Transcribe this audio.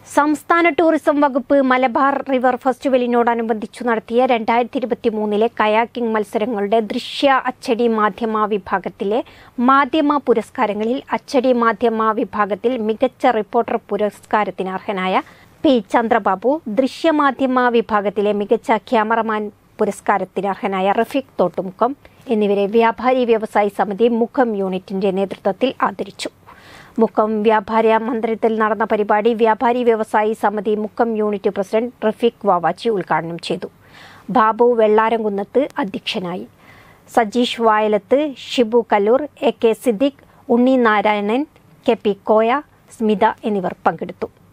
സംസ്ഥാന ടൂറിസം വകുപ്പ് മലബാർ റിവർ ഫെസ്റ്റിവലിനോടനുബന്ധിച്ചു നടത്തിയ രണ്ടായിരത്തി ഇരുപത്തി മൂന്നിലെ കയാക്കിംഗ് മത്സരങ്ങളുടെ ദൃശ്യ അച്ചടി മാധ്യമ വിഭാഗത്തിലെ മാധ്യമ പുരസ്കാരങ്ങളിൽ അച്ചടി മാധ്യമ വിഭാഗത്തിൽ മികച്ച റിപ്പോർട്ടർ പുരസ്കാരത്തിന് അർഹനായ പി ചന്ദ്രബാബു ദൃശ്യമാധ്യമ വിഭാഗത്തിലെ മികച്ച ക്യാമറമാൻ പുരസ്കാരത്തിന് അർഹനായ റഫീഖ് തോട്ടുമുഖം എന്നിവരെ വ്യാപാരി വ്യവസായി സമിതി മുഖം യൂണിറ്റിന്റെ നേതൃത്വത്തിൽ ആദരിച്ചു മുക്കം വ്യാപാര മന്ദിരത്തിൽ നടന്ന പരിപാടി വ്യാപാരി വ്യവസായി സമിതി മുക്കം യൂണിറ്റ് പ്രസിഡന്റ് റഫീഖ് വാവാച്ചി ഉദ്ഘാടനം ചെയ്തു ബാബു വെള്ളാരംകുന്നത്ത് അധ്യക്ഷനായി Sajeesh Vayalath Shibu Kallur A K Siddique Unni Narayanan K P Koya Smitha എന്നിവർ പങ്കെടുത്തു